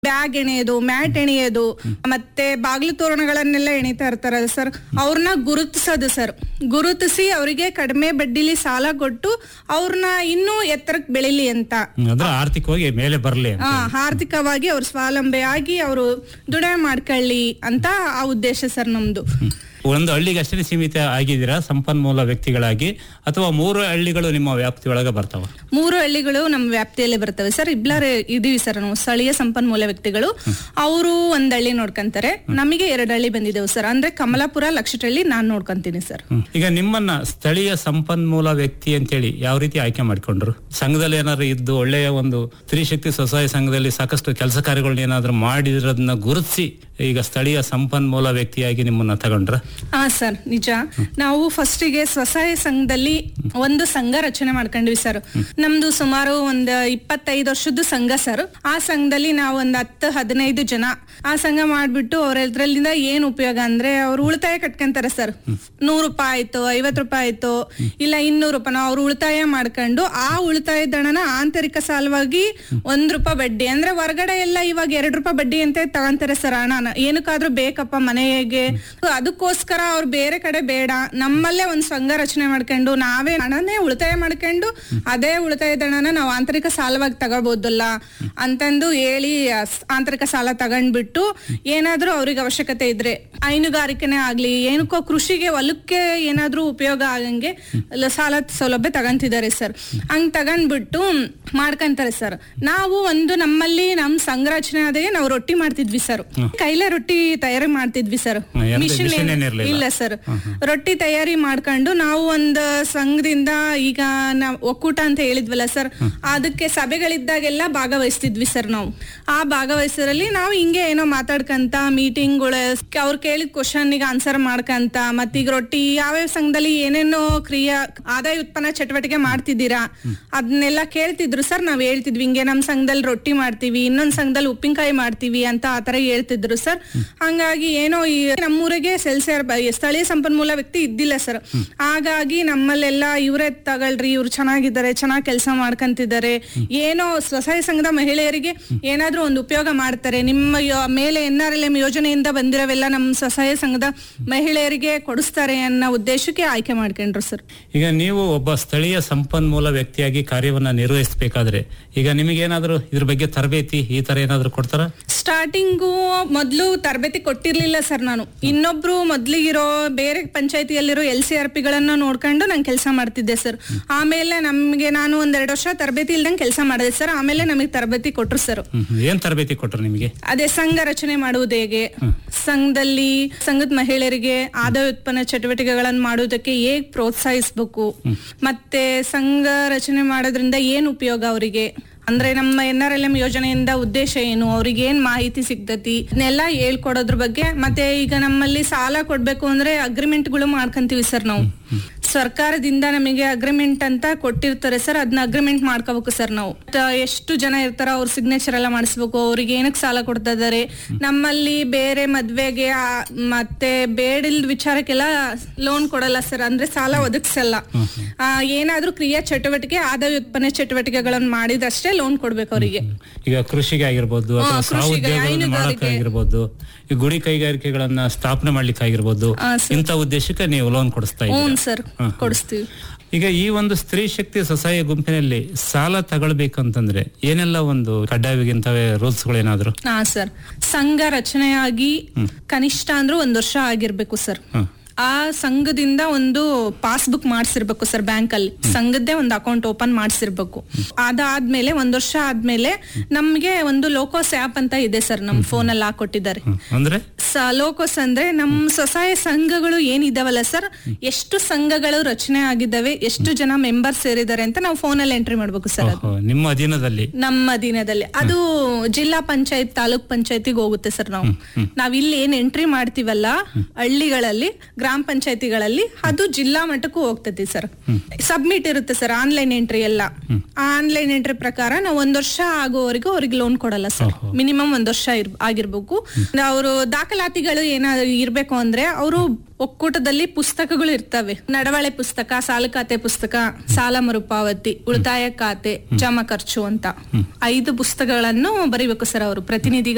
Bag ಎಣೆಯೋದು mat ಎಣೆಯೋದು ಮತ್ತೆ ಬಾಗಿಲು ತೋರಣಗಳನ್ನೆಲ್ಲ ಎಣಿತಾ ಇರ್ತಾರಲ್ಲ ಸರ್ ಅವ್ರನ್ನ ಗುರುತಿಸೋದು ಸರ್ ಗುರುತಿಸಿ ಅವರಿಗೆ ಕಡಿಮೆ ಬಡ್ಡಿಲಿ ಸಾಲ ಕೊಟ್ಟು ಅವ್ರನ್ನ ಇನ್ನೂ ಎತ್ತರಕ್ಕೆ ಬೆಳಿಲಿ ಅಂತ ಅಂದ್ರೆ ಆರ್ಥಿಕವಾಗಿ ಮೇಲೆ ಬರಲಿ ಆ, ಆರ್ಥಿಕವಾಗಿ ಅವ್ರು ಸ್ವಾವಲಂಬಿ ಅವರು ದುಡಿಮೆ ಮಾಡ್ಕೊಳ್ಳಿ ಅಂತ ಆ ಉದ್ದೇಶ ಸರ್ ನಮ್ದು ಒಂದು ಹಳ್ಳಿಗೆ ಅಷ್ಟೇ ಸೀಮಿತ ಆಗಿದ್ದೀರಾ ಸಂಪನ್ಮೂಲ ವ್ಯಕ್ತಿಗಳಾಗಿ ಅಥವಾ ಮೂರು ಹಳ್ಳಿಗಳು ನಿಮ್ಮ ವ್ಯಾಪ್ತಿಯೊಳಗೆ ಬರ್ತಾವ ಮೂರು ಹಳ್ಳಿಗಳು ನಮ್ಮ ವ್ಯಾಪ್ತಿಯಲ್ಲಿ ಬರ್ತವೆ ಸರ್ ಇಬ್ಲಾರೆ ಇದೀವಿ ಸರ್ ನಾವು ಸ್ಥಳೀಯ ಸಂಪನ್ಮೂಲ ವ್ಯಕ್ತಿಗಳು ಅವರು ಒಂದ್ ಹಳ್ಳಿ ನೋಡ್ಕೊಂತಾರೆ ನಮಗೆ ಎರಡು ಹಳ್ಳಿ ಬಂದಿದ್ದೇವೆ ಸರ್ ಅಂದ್ರೆ ಕಮಲಾಪುರ ಲಕ್ಷಟಳ್ಳಿ ನಾನ್ ನೋಡ್ಕೊಂತೀನಿ ಸರ್ ಈಗ ನಿಮ್ಮನ್ನ ಸ್ಥಳೀಯ ಸಂಪನ್ಮೂಲ ವ್ಯಕ್ತಿ ಅಂತೇಳಿ ಯಾವ ರೀತಿ ಆಯ್ಕೆ ಮಾಡ್ಕೊಂಡ್ರು ಸಂಘದಲ್ಲಿ ಏನಾದ್ರು ಇದ್ದು ಒಳ್ಳೆಯ ಒಂದು ಸ್ತ್ರೀಶಕ್ತಿ ಸ್ವಸಹಾಯ ಸಂಘದಲ್ಲಿ ಸಾಕಷ್ಟು ಕೆಲಸ ಕಾರ್ಯಗಳನ್ನ ಏನಾದ್ರು ಮಾಡಿರೋದನ್ನ ಗುರುತಿಸಿ ಈಗ ಸ್ಥಳೀಯ ಸಂಪನ್ಮೂಲ ವ್ಯಕ್ತಿಯಾಗಿ ನಿಮ್ಮನ್ನ ತಗೊಂಡ್ರ ಹಾ ಸರ್ ನಿಜ ನಾವು ಫಸ್ಟಿಗೆ ಸ್ವಸಹಾಯ ಸಂಘದಲ್ಲಿ ಒಂದು ಸಂಘ ರಚನೆ ಮಾಡ್ಕೊಂಡ್ವಿ ಸರ್ ನಮ್ದು ಸುಮಾರು ಒಂದ್ ಇಪ್ಪತ್ತೈದು ವರ್ಷದ ಸಂಘ ಸರ್ ಆ ಸಂಘದಲ್ಲಿ ನಾವು ಒಂದ್ ಹತ್ತು ಹದಿನೈದು ಜನ ಆ ಸಂಘ ಮಾಡ್ಬಿಟ್ಟು ಅವ್ರ ಇದ್ರಲ್ಲಿಂದ ಏನ್ ಉಪಯೋಗ ಅಂದ್ರೆ ಅವ್ರು ಉಳಿತಾಯ ಕಟ್ಕೊಂತಾರೆ ಸರ್ ನೂರು ರೂಪಾಯಿ ಆಯ್ತು ಐವತ್ ರೂಪಾಯಿ ಆಯ್ತು ಇಲ್ಲ ಇನ್ನೂರು ರೂಪಾಯಿ ಅವ್ರು ಉಳಿತಾಯ ಮಾಡ್ಕೊಂಡು ಆ ಉಳಿತಾಯ ದಣನ ಆಂತರಿಕ ಸಾಲವಾಗಿ ಒಂದ್ ರೂಪಾಯಿ ಬಡ್ಡಿ ಅಂದ್ರೆ ಹೊರಗಡೆ ಎಲ್ಲ ಇವಾಗ ಎರಡ್ ರೂಪಾಯಿ ಬಡ್ಡಿ ಅಂತ ತಗೊಂತಾರೆ ಸರ್ ಹಣನ ಏನಕ್ಕಾದ್ರೂ ಬೇಕಪ್ಪ ಮನೆಗೆ ಅದಕ್ಕೋಸ್ಕರ ಅವ್ರು ಬೇರೆ ಕಡೆ ಬೇಡ ನಮ್ಮಲ್ಲೇ ಒಂದ್ ಸಂಘ ರಚನೆ ಮಾಡ್ಕೊಂಡು ನಾವೇ ಹಣನೇ ಉಳಿತಾಯ ಮಾಡ್ಕೊಂಡು ಅದೇ ಉಳಿತಾಯದ ಹಣನ ನಾವು ಆಂತರಿಕ ಸಾಲವಾಗಿ ತಗೋಬಹುದಲ್ಲ ಅಂತಂದು ಹೇಳಿ ಆ ಸ್- ಆಂತರಿಕ ಸಾಲ ತಗೊಂಡ್ಬಿಟ್ಟು ಏನಾದ್ರೂ ಅವ್ರಿಗೆ ಅವಶ್ಯಕತೆ ಇದ್ರೆ ಹೈನುಗಾರಿಕೆನೇ ಆಗ್ಲಿ ಏನಕ್ಕೋ ಕೃಷಿಗೆ ಹೊಲಕ್ಕೆ ಏನಾದ್ರೂ ಉಪಯೋಗ ಆಗಂಗೆ ಲ- ಸಾಲ ಸೌಲಭ್ಯ ತಗೊಂತಿದ್ದಾರೆ ಸರ್ ಹಂಗ್ ತಗೊಂಡ್ಬಿಟ್ಟು ಮಾಡ್ಕಂತಾರೆ ಸರ್ ನಾವು ಒಂದು ನಮ್ಮಲ್ಲಿ ನಮ್ ಸಂಘ ರಚನೆ ಆದಾಗೆ ನಾವು ರೊಟ್ಟಿ ಮಾಡ್ತಿದ್ವಿ ಸರ್ ಕೈಲೇ ರೊಟ್ಟಿ ತಯಾರಿ ಮಾಡ್ತಿದ್ವಿ ಸರ್ ಹ್ಮ್, ಎಂತ ಮಿಷಿನ್ ಮಿಷಿನ್ ಏನಿರ್ಲಿಲ್ಲ. ಇಲ್ಲ ಸರ್ ರೊಟ್ಟಿ ತಯಾರಿ ಮಾಡ್ಕೊಂಡು ನಾವು ಒಂದು ಸಂಘದಿಂದ ಈಗ ನಾವ್ ಒಕ್ಕೂಟ ಅಂತ ಹೇಳಿದ್ವಲ್ಲ ಸರ್ ಅದಕ್ಕೆ ಸಭೆಗಳಿದ್ದಾಗೆಲ್ಲ ಭಾಗವಹಿಸ್ತಿದ್ವಿ ಸರ್ ನಾವು ಆ ಭಾಗವಹಿಸೋದ್ರಲ್ಲಿ ನಾವು ಹಿಂಗೆ ಏನೋ ಮಾತಾಡ್ಕಂತ ಮೀಟಿಂಗ್ಗಳು ಅವ್ರು ಕೇಳಿದ ಕ್ವಶನ್ ಗೆ ಆನ್ಸರ್ ಮಾಡ್ಕಂತ ಮತ್ತೀಗ ರೊಟ್ಟಿ ಯಾವ್ಯಾವ ಸಂಘದಲ್ಲಿ ಏನೇನೋ ಕ್ರಿಯಾ ಆದಾಯ ಉತ್ಪನ್ನ ಚಟುವಟಿಕೆ ಮಾಡ್ತಿದ್ದೀರಾ ಅದನ್ನೆಲ್ಲ ಕೇಳ್ತಿದ್ರು ಸರ್ ನಾವ್ ಹೇಳ್ತಿದ್ವಿ ಹಿಂಗೆ ನಮ್ ಸಂಘದಲ್ಲಿ ರೊಟ್ಟಿ ಮಾಡ್ತೀವಿ ಇನ್ನೊಂದ್ ಸಂಘದಲ್ಲಿ ಉಪ್ಪಿನಕಾಯಿ ಮಾಡ್ತೀವಿ ಅಂತ ಆತರ ಹೇಳ್ತಿದ್ರು ಸರ್ ಹಂಗಾಗಿ ಏನೋ ಈ ನಮ್ಮೂರಿಗೆ ಸೆಲ್ಸಿಯರ್ ಸ್ಥಳೀಯ ಸಂಪನ್ಮೂಲ ವ್ಯಕ್ತಿ ಇದ್ದಿಲ್ಲ ಸರ್ ಹಾಗಾಗಿ ನಮ್ಮಲ್ಲೆಲ್ಲ ಇವರೇ ತಗೊಳ್ರಿ ಇವ್ರು ಚೆನ್ನಾಗಿದ್ದಾರೆ ಚೆನ್ನಾಗಿ ಕೆಲಸ ಮಾಡ್ಕಂತಿದ್ದಾರೆ ಏನೋ ಸ್ವಸಹಾಯ ಸಂಘದ ಮಹಿಳೆಯರಿಗೆ ಏನಾದ್ರೂ ಒಂದು ಉಪಯೋಗ ಮಾಡ್ತಾರೆ ನಿಮ್ಮ ಯೋ- ಮೇಲೆ ಎನ್ ಆರ್ ಎಲ್ ಎಂ ಯೋಜನೆಯಿಂದ ಬಂದಿರೋವೆಲ್ಲ ನಮ್ಮ ಸ್ವಸಹಾಯ ಸಂಘದ ಮಹಿಳೆಯರಿಗೆ ಕೊಡಿಸ್ತಾರೆ ಅನ್ನೋ ಉದ್ದೇಶಕ್ಕೆ ಆಯ್ಕೆ ಮಾಡ್ಕೊಂಡ್ರು ಸರ್ ಈಗ ನೀವು ಒಬ್ಬ ಸ್ಥಳೀಯ ಸಂಪನ್ಮೂಲ ವ್ಯಕ್ತಿಯಾಗಿ ಕಾರ್ಯವನ್ನ ನಿರ್ವಹಿಸಬೇಕಾದ್ರೆ ಈಗ ನಿಮಗೇನಾದ್ರೂ ಇದ್ರ ಬಗ್ಗೆ ತರಬೇತಿ ಈ ತರ ಏನಾದ್ರು ಕೊಡ್ತಾರ ಸ್ಟಾರ್ಟಿಂಗು ಮೊದಲು ತರಬೇತಿ ಕೊಟ್ಟಿರ್ಲಿಲ್ಲ ಸರ್ ನಾನು ಇನ್ನೊಬ್ರು ಮೊದ್ಲಿಗಿರೋ ಬೇರೆ ಪಂಚಾಯತಿಯಲ್ಲಿರೋ ಎಲ್ ಸಿ ಆರ್ ಪಿಗಳನ್ನ ನೋಡ್ಕೊಂಡು ನಾನು ಕೆಲಸ ಮಾಡ್ತಿದ್ದೆ ಸರ್ ಆಮೇಲೆ ನಮ್ಗೆ ನಾನು ಒಂದೆರಡು ವರ್ಷ ತರಬೇತಿ ಇಲ್ದಂಗೆ ಕೆಲಸ ಮಾಡಿದೆ ಸರ್ ಆಮೇಲೆ ನಮಗೆ ತರಬೇತಿ ಕೊಟ್ರು ಸರ್ ಹ್ಮ್, ಹ್ಮ್. ಏನ್ ತರಬೇತಿ ಕೊಟ್ರು ನಿಮಗೆ ಅದೇ ಸಂಘ ರಚನೆ ಮಾಡುವುದು ಹೇಗೆ ಸಂಘದಲ್ಲಿ ಸಂಘದ ಮಹಿಳೆಯರಿಗೆ ಆದಾಯ ಉತ್ಪನ್ನ ಚಟುವಟಿಕೆಗಳನ್ನು ಮಾಡುವುದಕ್ಕೆ ಹೇಗ್ ಪ್ರೋತ್ಸಾಹಿಸ್ಬೇಕು ಮತ್ತೆ ಸಂಘ ರಚನೆ ಮಾಡೋದ್ರಿಂದ ಏನ್ ಉಪಯೋಗ ಅವರಿಗೆ ಅಂದ್ರೆ ನಮ್ಮ ಎನ್ ಆರ್ ಎಲ್ ಎಂ ಯೋಜನೆಯಿಂದ ಉದ್ದೇಶ ಏನು ಅವ್ರಿಗೆ ಏನ್ ಮಾಹಿತಿ ಸಿಗ್ತತಿ ಇದನ್ನೆಲ್ಲ ಹೇಳ್ಕೊಡೋದ್ರ ಬಗ್ಗೆ ಮತ್ತೆ ಈಗ ನಮ್ಮಲ್ಲಿ ಸಾಲ ಕೊಡ್ಬೇಕು ಅಂದ್ರೆ ಅಗ್ರಿಮೆಂಟ್ಗಳು ಮಾಡ್ಕೊಂತೀವಿ ಸರ್ ನಾವು ಸರ್ಕಾರದಿಂದ ನಮಗೆ ಅಗ್ರಿಮೆಂಟ್ ಅಂತ ಕೊಟ್ಟಿರ್ತಾರೆ ಸರ್ ಅದನ್ನ ಅಗ್ರಿಮೆಂಟ್ ಮಾಡ್ಕೋಬೇಕು ಸರ್ ನಾವು ತ- ಎಷ್ಟು ಜನ ಇರ್ತಾರೋ ಅವ್ರ ಸಿಗ್ನೇಚರ್ ಎಲ್ಲ ಮಾಡಿಸ್ಬೇಕು ಅವ್ರಿಗೆ ಏನಕ್ಕೆ ಸಾಲ ಕೊಡ್ತಾ ಇದಾರೆ ನಮ್ಮಲ್ಲಿ ಬೇರೆ ಮದ್ವೆಗೆ ಆ, ಮತ್ತೆ ಬೇಡಿಲ್ದ ವಿಚಾರಕ್ಕೆಲ್ಲ ಲೋನ್ ಕೊಡಲ್ಲ ಸರ್ ಅಂದ್ರೆ ಸಾಲ ಒದಗಿಸಲ್ಲ ಆ, ಏನಾದ್ರೂ ಕ್ರಿಯಾ ಚಟುವಟಿಕೆ ಆದಾಯ ಉತ್ಪನ್ನ ಚಟುವಟಿಕೆಗಳನ್ನು ಮಾಡಿದಷ್ಟೇ ಲೋನ್ ಕೊಡ್ಬೇಕು ಅವರಿಗೆ ಈಗ ಕೃಷಿಗೆ ಆಗಿರ್ಬೋದು ಅಥವಾ ಹಾ, ಸ್ವ ಕೃಷಿಗೆ, ಉದ್ಯೋಗಗಳನ್ನು ಮಾಡಕ್ಕೆ ಹೈನುಗಾರಿಕೆ. ಆಗಿರ್ಬೋದು ಈ ಗುಡಿ ಕೈಗಾರಿಕೆಗಳನ್ನ ಸ್ಥಾಪನೆ ಮಾಡ್ಲಿಕ್ಕೆ ಆಗಿರ್ಬೋದು ಹಾ, ಇಂಥ ಉದ್ದೇಶಕ್ಕೆ ನೀವು ಲೋನ್ ಕೊಡಿಸ್ತಾ ಹ್ಞೂ ಇದ್ದೀರಾ ಸರ್ ಕೊಡಿಸ್ತೀವಿ ಈಗ ಈ ಒಂದು ಸ್ತ್ರೀ ಶಕ್ತಿ ಸ್ವಸಹಾಯ ಗುಂಪಿನಲ್ಲಿ ಸಾಲ ತಗೊಳ್ಬೇಕಂತಂದ್ರೆ ಏನೆಲ್ಲ ಒಂದು ಕಡ್ಡಾಯವಾಗಿಂತವೇ ರೂಲ್ಸ್ ಗಳೇನಾದ್ರು ಹಾ ಸರ್ ಸಂಘ ರಚನೆಯಾಗಿ ಕನಿಷ್ಠ ಅಂದ್ರೂ ಒಂದ್ ವರ್ಷ ಆಗಿರ್ಬೇಕು ಸರ್ ಹ್ಮ್. ಆ ಸಂಘದಿಂದ ಒಂದು ಪಾಸ್ಬುಕ್ ಮಾಡಿಸಿರ್ಬೇಕು ಸರ್ ಬ್ಯಾಂಕ್ ಅಲ್ಲಿ ಸಂಘದ್ದೇ ಒಂದು ಅಕೌಂಟ್ ಓಪನ್ ಮಾಡಿಸಿರ್ಬೇಕು ಅದಾದ್ಮೇಲೆ ಒಂದ್ ವರ್ಷ ಆದ್ಮೇಲೆ ನಮ್ಗೆ ಒಂದು ಲೋಕೋಸ್ ಆಪ್ ಅಂತ ಇದೆ ಸರ್ ನಮ್ ಫೋನ್ ಅಲ್ಲಿ ಹಾಕೊಟ್ಟಿದ್ದಾರೆ ಹ್ಮ್. ಅಂದ್ರೆ ಸ ಲೋಕೋಸ್ ಅಂದ್ರೆ ನಮ್ ಸ್ವಸಹಾಯ ಸಂಘಗಳು ಏನಿದಾವಲ್ಲ ಸರ್ ಎಷ್ಟು ಸಂಘಗಳು ರಚನೆ ಆಗಿದ್ದಾವೆ ಎಷ್ಟು ಜನ ಮೆಂಬರ್ ಸೇರಿದ್ದಾರೆ ಅಂತ ನಾವು ಫೋನ್ ಅಲ್ಲಿ ಎಂಟ್ರಿ ಮಾಡ್ಬೇಕು ಸರ್ ಅದು ಓಹೋ, ನಿಮ್ಮ ಅಧೀನದಲ್ಲಿ ನಮ್ಮ ದಿನದಲ್ಲಿ ಅದು ಜಿಲ್ಲಾ ಪಂಚಾಯತ್ ತಾಲೂಕ್ ಪಂಚಾಯತಿಗೆ ಹೋಗುತ್ತೆ ಸರ್ ನಾವು ನಾವ್ ಇಲ್ಲಿ ಏನ್ ಎಂಟ್ರಿ ಮಾಡ್ತೀವಲ್ಲ ಹಳ್ಳಿಗಳಲ್ಲಿ ಗ್ರಾಮ ಪಂಚಾಯತಿಗಳಲ್ಲಿ ಅದು ಜಿಲ್ಲಾ ಮಟ್ಟಕ್ಕೂ ಹೋಗ್ತೈತಿ ಸರ್ ಸಬ್ಮಿಟ್ ಇರುತ್ತೆ ಸರ್ ಆನ್ಲೈನ್ ಎಂಟ್ರಿ ಎಲ್ಲ ಆನ್ಲೈನ್ ಎಂಟ್ರಿ ಪ್ರಕಾರ ನಾವು ಒಂದ್ ವರ್ಷ ಆಗೋವರೆಗೂ ಅವ್ರಿಗೆ ಲೋನ್ ಕೊಡಲ್ಲ ಸರ್ ಮಿನಿಮಮ್ ಒಂದ್ ವರ್ಷ ಇರ್ ಆಗಿರ್ಬೇಕು ಅವರು ದಾಖಲಾತಿಗಳು ಏನಾದ್ರು ಇರ್ಬೇಕು ಅಂದ್ರೆ ಅವರು ಒಕ್ಕೂಟದಲ್ಲಿ ಪುಸ್ತಕಗಳು ಇರ್ತವೆ ನಡವಳೆ ಪುಸ್ತಕ ಸಾಲ ಖಾತೆ ಪುಸ್ತಕ ಸಾಲ ಮರುಪಾವತಿ ಉಳಿತಾಯ ಖಾತೆ ಜಮಾ ಖರ್ಚು ಅಂತ ಐದು ಪುಸ್ತಕಗಳನ್ನು ಬರೀಬೇಕು ಸರ್ ಅವರು ಪ್ರತಿನಿಧಿಗಳು